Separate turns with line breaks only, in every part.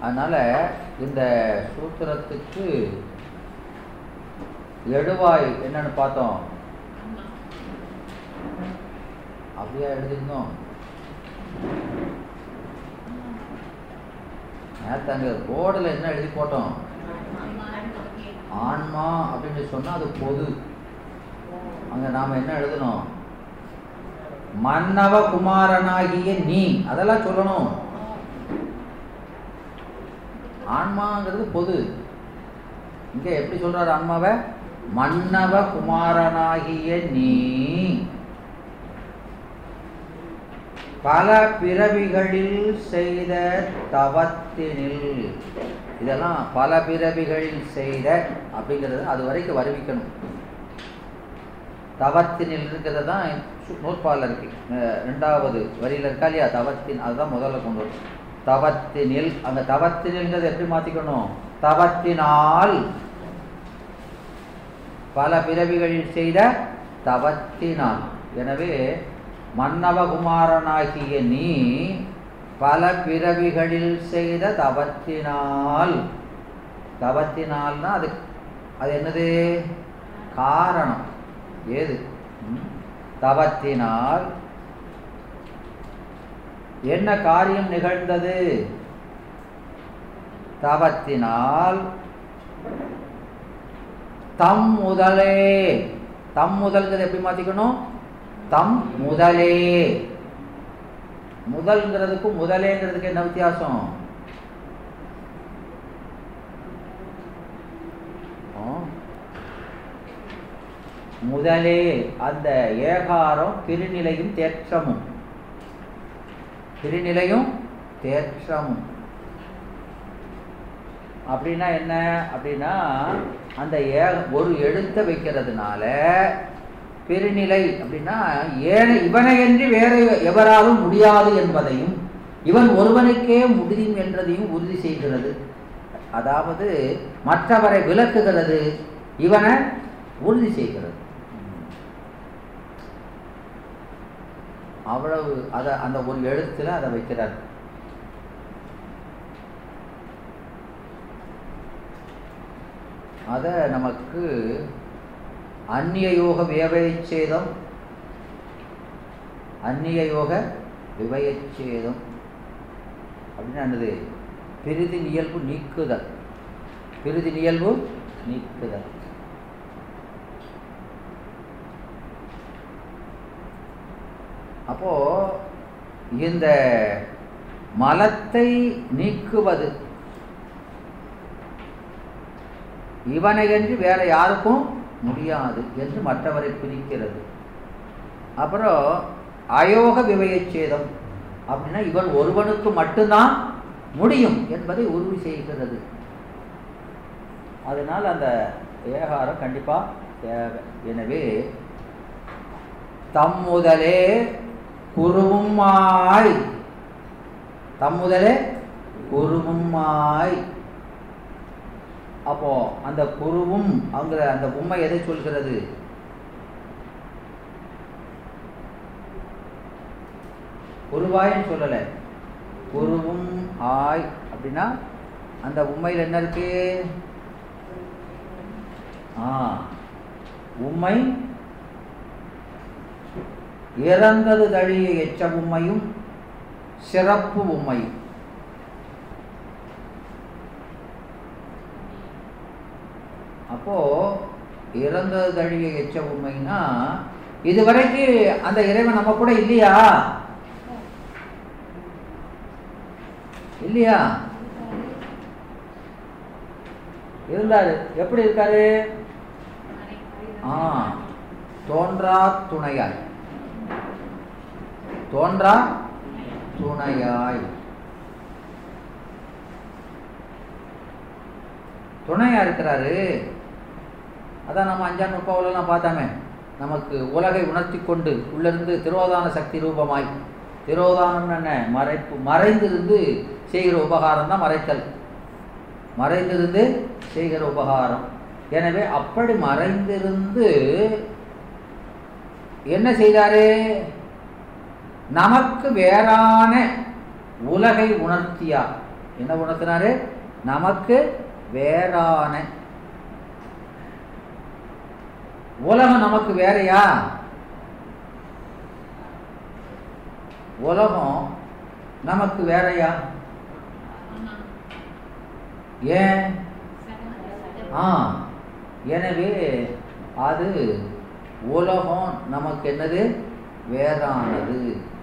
அதனால இந்த சூத்திரத்துக்கு எழுவாய் என்னன்னு பார்த்தோம் அப்படியா எழுதிருந்தோம் நேற்று அங்கே போர்டில் என்ன எழுதி போட்டோம் ஆன்மா அப்படின்னு சொன்னால் அது பொது அங்கே நாம் என்ன எழுதணும் மன்னவ குமாரனாகிய நீ அதெல்லாம் சொல்லணும் ஆன்மாங்கிறது பொது இங்க எப்படி சொல்றாரு ஆன்மாவை மன்னவ குமாரனாகிய நீ பல பிறவிகளில் செய்த தவத்தினில் இதெல்லாம் பல பிறவிகளில் செய்த அப்படிங்கிறது அது வரைக்கும் வருவிக்கணும் தவத்தினில் இருக்கிறது தான் நூற்பாலில் இருக்கு அஹ் ரெண்டாவது வரியில் இருக்கா இல்லையா தவத்தின் அதுதான் முதல்ல கொண்டு வரும் தவத்தினில் அந்த தவத்தினில்ங்கிறது எப்படி மாற்றிக்கணும் தவத்தினால் பல பிறவிகளில் செய்த தவத்தினால் எனவே மன்னவகுமாரனாகிய நீ பல பிறவிகளில் செய்த தவத்தினால் தவத்தினால்னா அது அது என்னது காரணம் ஏது ம்? தவத்தினால் என்ன காரியம் நிகழ்ந்தது தவத்தினால் தம் முதலே தம் முதல்ங்கிறது எப்படி மாத்திக்கணும் தம் முதலே முதல்ங்கிறதுக்கும் முதலேங்கிறதுக்கு என்ன வித்தியாசம் ஆ. முதலே அந்த ஏகாரம் பிரிநிலையும் தேற்றமும் பிரிநிலையும் தேற்றமும் அப்படின்னா என்ன அப்படின்னா அந்த ஏ ஒரு எழுத்தை வைக்கிறதுனால பெருநிலை அப்படின்னா ஏன இவனையன்றி வேற எவராலும் முடியாது என்பதையும் இவன் ஒருவனுக்கே முடியும் என்றதையும் உறுதி செய்கிறது அதாவது மற்றவரை விளக்குகிறது இவனை உறுதி செய்கிறது அவ்வளவு அதை அந்த ஒரு எழுத்துல அதை வைக்கிறார் அதை நமக்கு அந்நிய யோக வியவச்சேதம் அந்நிய யோக விவயச்சேதம் அப்படின்னா என்னது பிரிதி இயல்பு நீக்குதல் பிரிதி இயல்பு நீக்குதல் அப்போ இந்த மலத்தை நீக்குவது இவனை என்று வேற யாருக்கும் முடியாது என்று மற்றவரை பிரிக்கிறது அப்புறம் அயோக விவயச்சேதம் அப்படின்னா இவன் ஒருவனுக்கு மட்டும்தான் முடியும் என்பதை உறுதி செய்கிறது அதனால் அந்த ஏகாரம் கண்டிப்பா தேவை எனவே தம்முதலே குருவுமாய் தம்முதலே குருவுமாய் அப்போ அந்த குருவும் அங்கிற அந்த உண்மை எதை சொல்கிறது குருவாயின்னு சொல்லலை குருவும் ஆய் அப்படின்னா அந்த உண்மையில் என்ன இருக்கு ஆ உண்மை இறந்தது தழிய எச்ச உண்மையும் சிறப்பு உண்மையும் அப்போ இறந்தது தழிய எச்ச உண்மைன்னா இதுவரைக்கு அந்த இறைவன் நம்ம கூட இல்லையா இல்லையா இருந்தாரு எப்படி இருக்காரு ஆ தோன்றா துணையாய் தோன்றா துணையாய் துணையா இருக்கிறாரு அதான் நம்ம அஞ்சாம் முப்பாவிலலாம் பார்த்தாமே நமக்கு உலகை உணர்த்தி கொண்டு உள்ளிருந்து திரோதான சக்தி ரூபமாய் திரோதானம் என்ன மறைப்பு மறைந்திருந்து செய்கிற உபகாரம் தான் மறைத்தல் மறைந்திருந்து செய்கிற உபகாரம் எனவே அப்படி மறைந்திருந்து என்ன செய்தாரு நமக்கு வேறான உலகை உணர்த்தியார் என்ன உணர்த்தினாரு நமக்கு வேறான உலகம் நமக்கு வேறையா உலகம் நமக்கு வேறையா ஏன் ஆ எனவே அது உலகம் நமக்கு என்னது வேறானது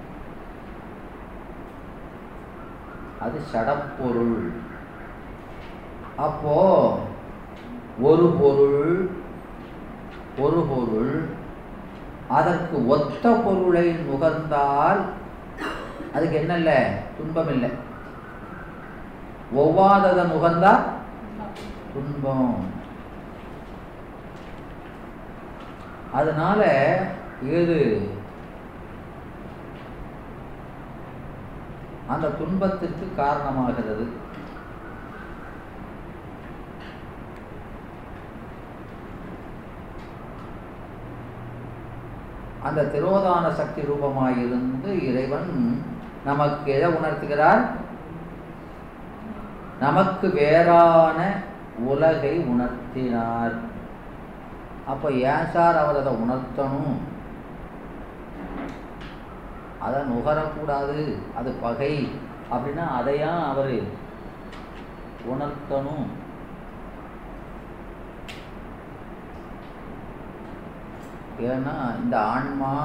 அது சடப்பொருள் அப்போ ஒரு பொருள் ஒரு பொருள் அதற்கு ஒத்த பொருளை நுகர்ந்தால் அதுக்கு என்ன இல்லை துன்பம் இல்லை ஒவ்வாததை நுகர்ந்தா துன்பம் அதனால இது அந்த துன்பத்திற்கு காரணமாகிறது அந்த திரோதான சக்தி ரூபமாயிருந்து இறைவன் நமக்கு எதை உணர்த்துகிறார் நமக்கு வேறான உலகை உணர்த்தினார் அப்போ ஏன் சார் அவர் அதை உணர்த்தணும் அதை நுகரக்கூடாது அது பகை அப்படின்னா அதையா அவர் உணர்த்தணும் ஏன்னா இந்த ஆன்மா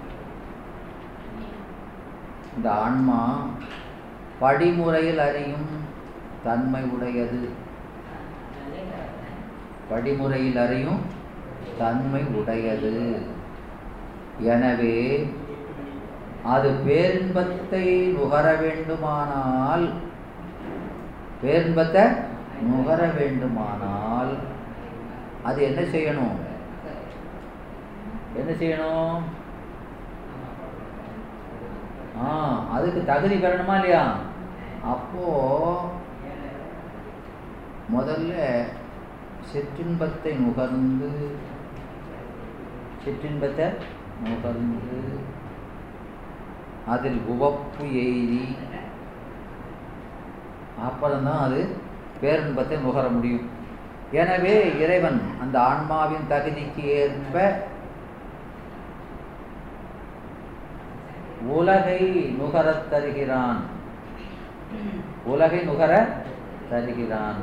இந்த ஆன்மா படிமுறையில் அறியும் தன்மை உடையது படிமுறையில் அறியும் தன்மை உடையது எனவே அது பேரின்பத்தை நுகர வேண்டுமானால் பேரின்பத்தை நுகர வேண்டுமானால் அது என்ன செய்யணும் என்ன செய்யணும் ஆ அதுக்கு தகுதி பெறணுமா இல்லையா அப்போ முதல்ல சிற்றின்பத்தை நுகர்ந்து சிற்றின்பத்தை நுகர்ந்து அதில் உவப்பு எய்தி அப்புறம்தான் அது பேரின்பத்தை நுகர முடியும் எனவே இறைவன் அந்த ஆன்மாவின் தகுதிக்கு ஏற்ப உலகை நுகரத் தருகிறான் உலகை நுகர தருகிறான்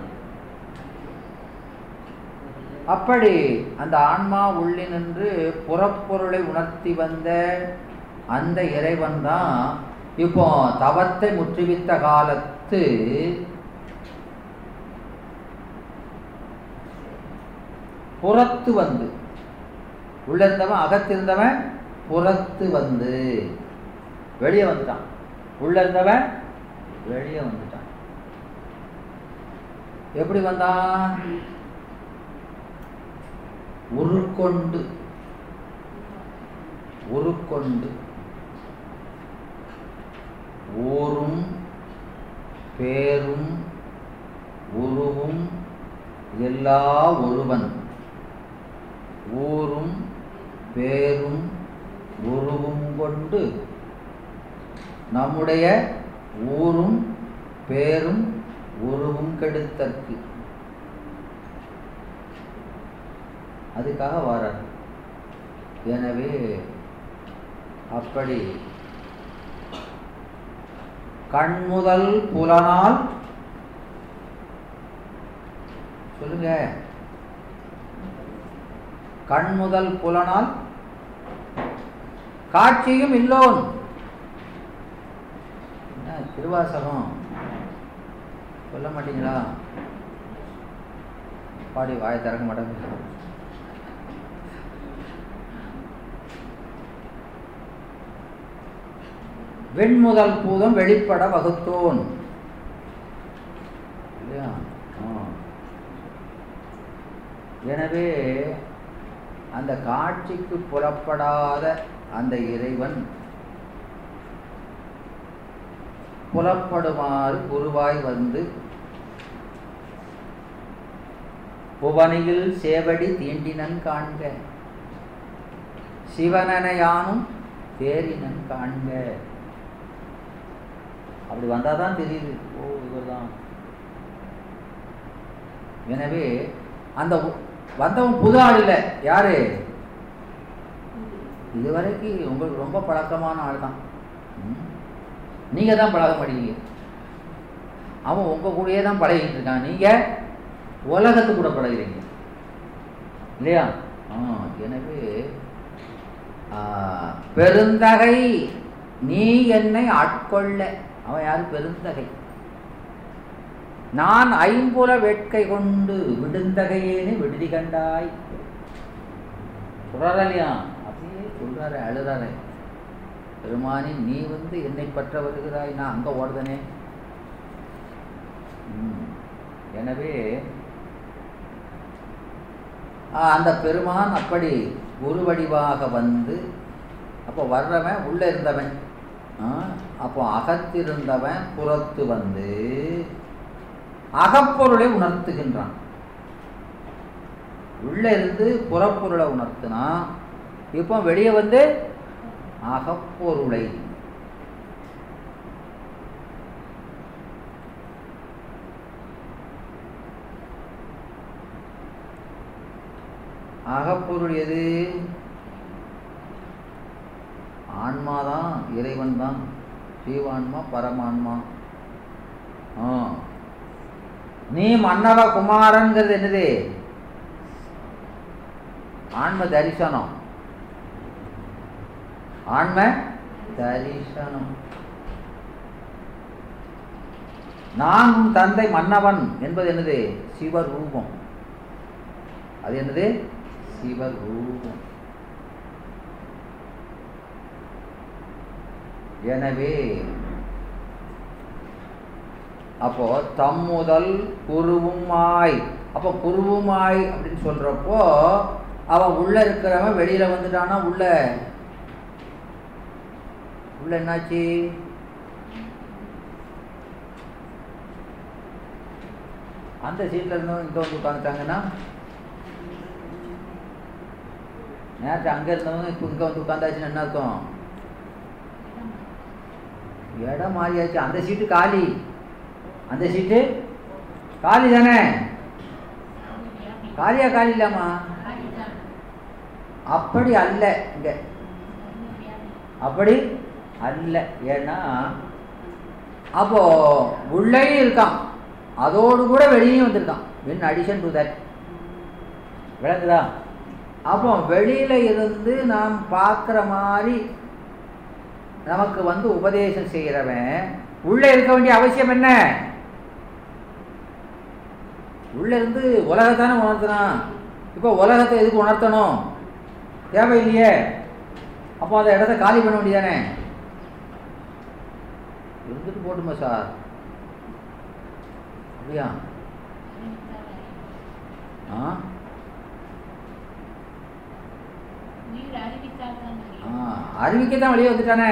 அப்படி அந்த ஆன்மா உள்ளே நின்று புறப்பொருளை உணர்த்தி வந்த அந்த இறைவன் தான் இப்போ தவத்தை முற்றுவித்த காலத்து புறத்து வந்து உள்ள இருந்தவன் அகத்திருந்தவன் புறத்து வந்து வெளியே வந்துட்டான் உள்ள இருந்தவன் வெளியே வந்துட்டான் எப்படி வந்தான் உருக்கொண்டு உருக்கொண்டு ஊரும் பேரும் உருவும் எல்லா ஒருவன் ஊரும் பேரும் உருவும் கொண்டு நம்முடைய ஊரும் பேரும் உருவும் கெடுத்தற்கு அதுக்காக வாரார் எனவே அப்படி கண்முதல் புலனால் சொல்லுங்க கண்முதல் புலனால் காட்சியும் இல்லோன் என்ன திருவாசகம் சொல்ல மாட்டீங்களா பாடி வாயை திறக்க மாட்டாங்க வெண்முதல் பூதம் வெளிப்பட வகுத்தோன் இல்லையா ஆ. எனவே அந்த காட்சிக்கு புலப்படாத அந்த இறைவன் புலப்படுமாறு குருவாய் வந்து புவனியில் சேவடி தீண்டினன் காண்க சிவனனையானும் தேரினன் காண்க அப்படி வந்தாதான் தெரியுது ஓ இவர்தான் எனவே அந்த உ- வந்தவன் புது ஆள் இல்லை யாரு இதுவரைக்கும் உங்களுக்கு ரொம்ப பழக்கமான ஆள் தான் நீங்கள் தான் பழக மாட்டீங்க அவன் உங்கள் கூடயே தான் பழகிட்டு இருக்கான் நீங்கள் உலகத்து கூட பழகுறீங்க இல்லையா ஆ எனவே ஆ, பெருந்தகை நீ என்னை ஆட்கொள்ள அவன் யாரு பெருந்தகை நான் ஐம்புல வேட்கை கொண்டு விடுந்தகையேனே விடுதி கண்டாய் சொல்றாரா இல்லையா அப்படியே சொல்றாரு அழுறாரு பெருமானி நீ வந்து என்னை பற்ற வருகிறாய் நான் அங்க ஓடுதனே ம். எனவே ஆ, அந்த பெருமான் அப்படி குரு வடிவாக வந்து அப்போ வர்றவன் உள்ளே இருந்தவன் ஆ, அப்போ அகத்திருந்தவன் புறத்து வந்து அகப்பொருளை உணர்த்துகின்றான் உள்ள இருந்து புறப்பொருளை உணர்த்தினா இப்போ வெளியே வந்து அகப்பொருளை அகப்பொருள் எது ஆன்மாதான் இறைவன் தான் ஜீவான்மா பரமான்மா ஆ நீ மன்னவ குமாரன்கிறது என்னது ஆன்ம தரிசனம் ஆன்ம தரிசனம் நான் உன் தந்தை மன்னவன் என்பது என்னது சிவரூபம் அது என்னது சிவரூபம் எனவே அப்போ தம்முதல் குருவுமாய் அப்போ குருவுமாய் அப்படின்னு சொல்றப்போ அவன் உள்ள இருக்கிறவன் வெளியில வந்துட்டானா உள்ள உள்ள என்னாச்சு அந்த சீட்ல இருந்தவங்க இங்க வந்து உட்காந்துட்டாங்கன்னா நேரத்தை அங்க இருந்தவங்க இப்போ இங்க வந்து உட்காந்தாச்சுன்னு என்ன அர்த்தம் இடம் மாறியாச்சு அந்த சீட்டு காலி அந்த சீட்டு காலி தானே காலியா காலி இல்லாமா அப்படி அல்ல இங்க அப்படி அல்ல ஏன்னா அப்போ உள்ளேயும் இருக்கான் அதோடு கூட வெளியும் வந்திருக்கான் இன் அடிஷன் டு தட் விளங்குதா அப்போ வெளியில இருந்து நாம் பார்க்குற மாதிரி நமக்கு வந்து உபதேசம் செய்கிறவன் உள்ள இருக்க வேண்டிய அவசியம் என்ன உள்ள இருந்து உலகத்தானே உணர்த்தணும் இப்போ உலகத்தை எதுக்கு உணர்த்தணும் தேவையில்லையே அப்போ அந்த இடத்த காலி பண்ண வேண்டியதானே இருந்துட்டு போட்டுமா சார் அப்படியா ஆ
உயிர் அறிவித்தால் தான்
ஆ,
முடியும்.
அறிவிக்க தான் வெளியே வந்துட்டானே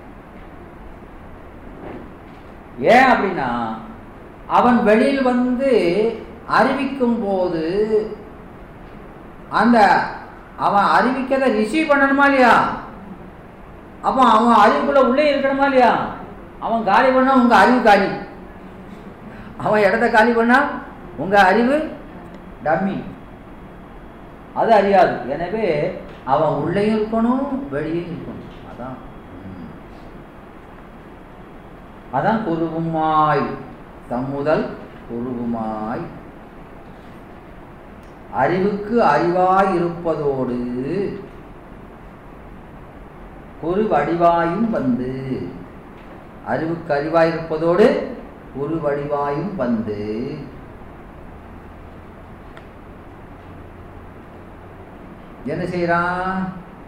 ஏன் அப்படின்னா அவன் வெளியில் வந்து அறிவிக்கும் போது அந்த அவன் அறிவிக்கதை ரிசீவ் பண்ணணுமா இல்லையா அப்போ அவன் அறிவுக்குள்ள உள்ளே இருக்கணுமா இல்லையா அவன் காலி பண்ணா உங்க அறிவு காலி அவன் இடத்த காலி பண்ணா உங்க அறிவு டம்மி அது அறியாது எனவே அவன் உள்ளேயும் இருக்கணும் வெளியும் இருக்கணும் அதான் ம். அதான் குருவுமாய் தம்முதல் குருவுமாய் அறிவுக்கு அறிவாய் இருப்பதோடு குரு வடிவாயும் வந்து அறிவுக்கு அறிவாய் இருப்பதோடு குரு வடிவாயும் வந்து என்ன செய்யறான்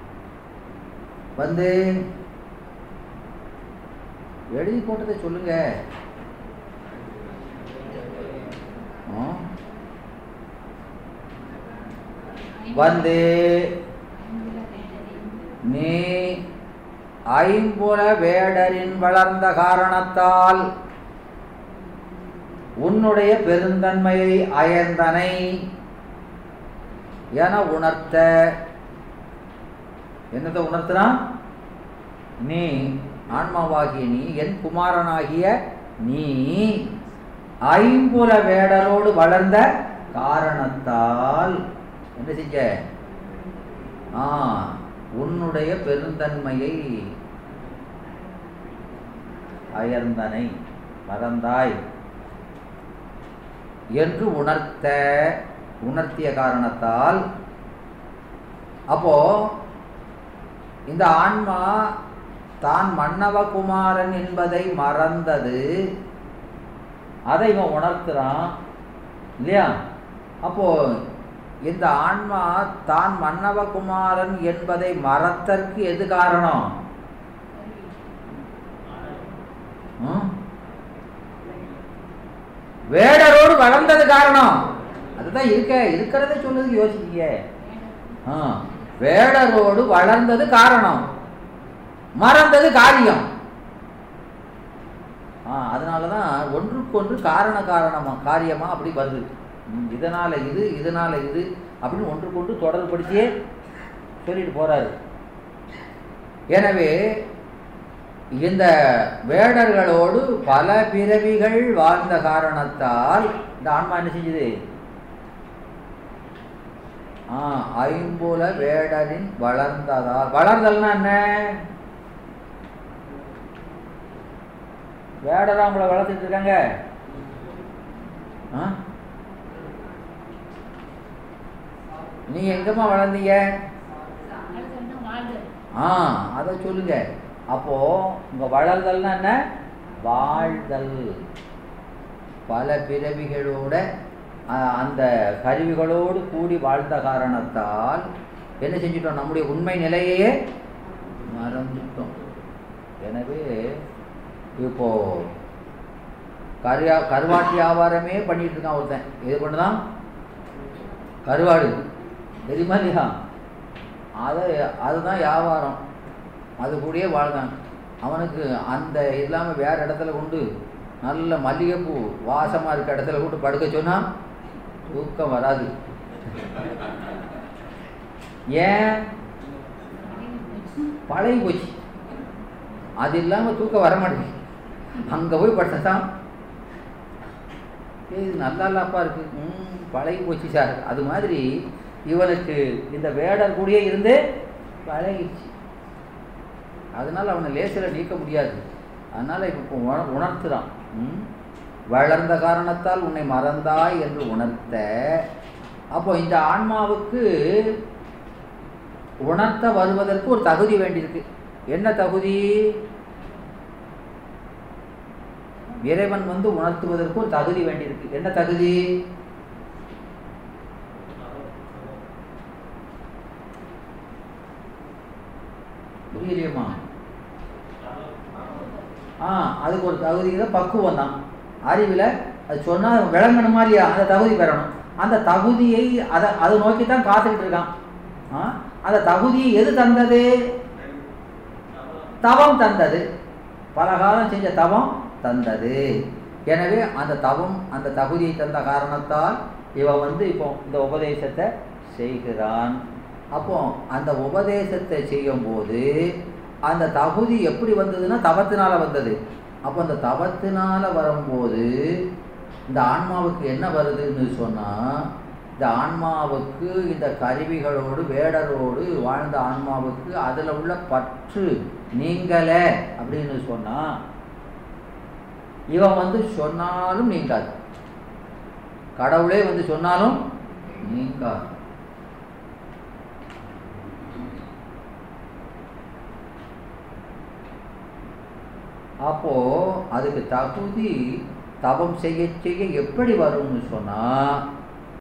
வந்து எழுதி போட்டதை சொல்லுங்க ஆ? வந்து நீ ஐம்புல வேடரின் வளர்ந்த காரணத்தால் உன்னுடைய பெருந்தன்மையை அயர்ந்தனை என உணர்த்த என்னத்தை உணர்த்துறான் நீ ஆன்மாவாகிய நீ என் குமாரனாகிய நீ ஐம்புல வேடரோடு வளர்ந்த காரணத்தால் என்ன செஞ்ச ஆ உன்னுடைய பெருந்தன்மையை அயர்ந்தனை மறந்தாய் என்று உணர்த்த உணர்த்திய காரணத்தால் அப்போ இந்த ஆன்மா தான் மன்னவகுமாரன் என்பதை மறந்தது அதை இவன் உணர்த்துறான் இல்லையா அப்போ இந்த ஆன்மா தான் மன்னவகுமாரன் என்பதை மறத்தற்கு எது காரணம் ம்? வேடரோடு வளர்ந்தது காரணம் அதுதான் இருக்க இருக்கிறத சொல்லுது யோசிக்க ஆ, வேடரோடு வளர்ந்தது காரணம் மறந்தது காரியம் ஆ அதனாலதான் ஒன்றுக்கொன்று காரண காரணமா காரியமா அப்படி வருது ம், இதனால இது இதனால இது அப்படின்னு ஒன்றுக்கொன்று தொடர்படுத்தியே சொல்லிட்டு போறாரு எனவே இந்த வேடர்களோடு பல பிறவிகள் வாழ்ந்த காரணத்தால் இந்த ஆன்மா என்ன செஞ்சது ஆ ஐம்புல வேடரின் வளர்ந்ததால் வளர்தல்னா என்ன வேடரா உங்களை வளர்த்துட்டு இருக்காங்க ஆ? நீ எங்கம்மா வளர்ந்தீங்க
அடுத்து வாழ்தல்
ஆ அதை சொல்லுங்க அப்போ உங்க வளர்தல்னா என்ன வாழ்தல் பல பிறவிகளோட அ, அந்த கருவிகளோடு கூடி வாழ்ந்த காரணத்தால் என்ன செஞ்சிட்டோம் நம்முடைய உண்மை நிலையையே மறந்துட்டோம் எனவே இப்போ கருவா கருவாட்டு வியாபாரமே பண்ணிட்டு இருக்கான் ஒருத்தன் எது பண்ணுதான் கருவாடு தெரியுமா இல்லையா அதை அதுதான் வியாபாரம் அது கூடயே வாழ்ந்தான் அவனுக்கு அந்த இல்லாமல் வேற இடத்துல கொண்டு நல்ல மல்லிகைப்பூ வாசமாக இருக்க இடத்துல கொண்டு படுக்க சொன்னா தூக்கம் வராது ஏன் பழகி போச்சு அது இல்லாமல் தூக்கம் வர மாட்டேங்குது அங்கே போய் படுத்தான் ஏய், இது நல்லா இல்லப்பா இருக்கு ம் பழகி போச்சு சார் அது மாதிரி இவனுக்கு இந்த வேடர் கூடயே இருந்து பழகிடுச்சு அதனால அவனை லேசில் நீக்க முடியாது அதனால இப்போ உண உணர்த்துறான் ம்? வளர்ந்த காரணத்தால் உன்னை மறந்தாய் என்று உணர்த்த அப்போ இந்த ஆன்மாவுக்கு உணர்த்த வருவதற்கு ஒரு தகுதி வேண்டியிருக்கு என்ன தகுதி இறைவன் வந்து உணர்த்துவதற்கு ஒரு தகுதி வேண்டியிருக்கு என்ன தகுதி புரியலையம்மா ஆ அதுக்கு ஒரு தகுதி தான் பக்குவம் தான் அறிவில் அது சொன்னால் விளங்கணுமா இல்லையா அந்த தகுதி பெறணும் அந்த தகுதியை அதை அதை நோக்கி தான் காத்துக்கிட்டு இருக்கான் ஆ அந்த தகுதியை எது தந்தது தவம் தந்தது பல காலம் செஞ்ச தவம் தந்தது எனவே அந்த தவம் அந்த தகுதியை தந்த காரணத்தால் இவன் வந்து இப்போ இந்த உபதேசத்தை செய்கிறான் அப்போ அந்த உபதேசத்தை செய்யும்போது அந்த தகுதி எப்படி வந்ததுன்னா தவத்தினால வந்தது அப்போ அந்த தவத்தினால வரும்போது இந்த ஆன்மாவுக்கு என்ன வருதுன்னு சொன்னால் இந்த ஆன்மாவுக்கு இந்த கருவிகளோடு வேடரோடு வாழ்ந்த ஆன்மாவுக்கு அதில் உள்ள பற்று நீங்கலை அப்படின்னு சொன்னா இவன் வந்து சொன்னாலும் நீங்காது கடவுளே வந்து சொன்னாலும் நீங்காது அப்போ அதுக்கு தகுதி தவம் செய்ய செய்ய எப்படி வரும்னு சொன்னா